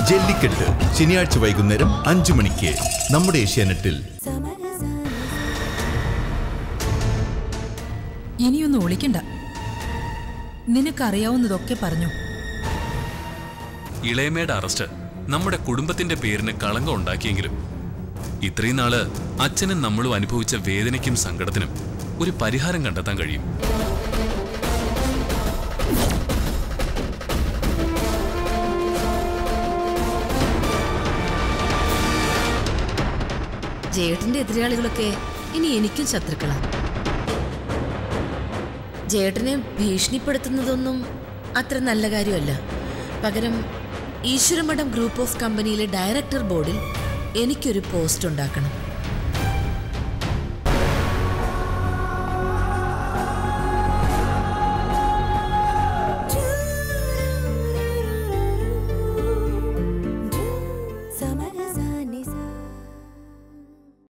ജല്ലിക്കെട്ട് ശനിയാഴ്ച വൈകുന്നേരം അഞ്ചു മണിക്ക് നമ്മുടെ ഏഷ്യാനെറ്റിൽ ഇനിയൊന്നും ഒളിക്കണ്ട നിനക്കറിയാവുന്നതൊക്കെ പറഞ്ഞു ഇളയമയുടെ അറസ്റ്റ് നമ്മുടെ കുടുംബത്തിന്റെ പേരിന് കളങ്കം ഉണ്ടാക്കിയെങ്കിലും ഇത്രയും നാള് അച്ഛനും നമ്മളും അനുഭവിച്ച വേദനയ്ക്കും സങ്കടത്തിനും ഒരു പരിഹാരം കണ്ടെത്താൻ കഴിയും ജേട്ടന്റെ എതിരാളികളൊക്കെ ഇനി എനിക്കും ശത്രുക്കളാണ് ജേട്ടനെ ഭീഷണിപ്പെടുത്തുന്നതൊന്നും അത്ര നല്ല കാര്യമല്ല പകരം ഈശ്വരമഠം ഗ്രൂപ്പ് ഓഫ് കമ്പനിയിലെ ഡയറക്ടർ ബോർഡിൽ എനിക്കൊരു പോസ്റ്റ് ഉണ്ടാക്കണം സമരസ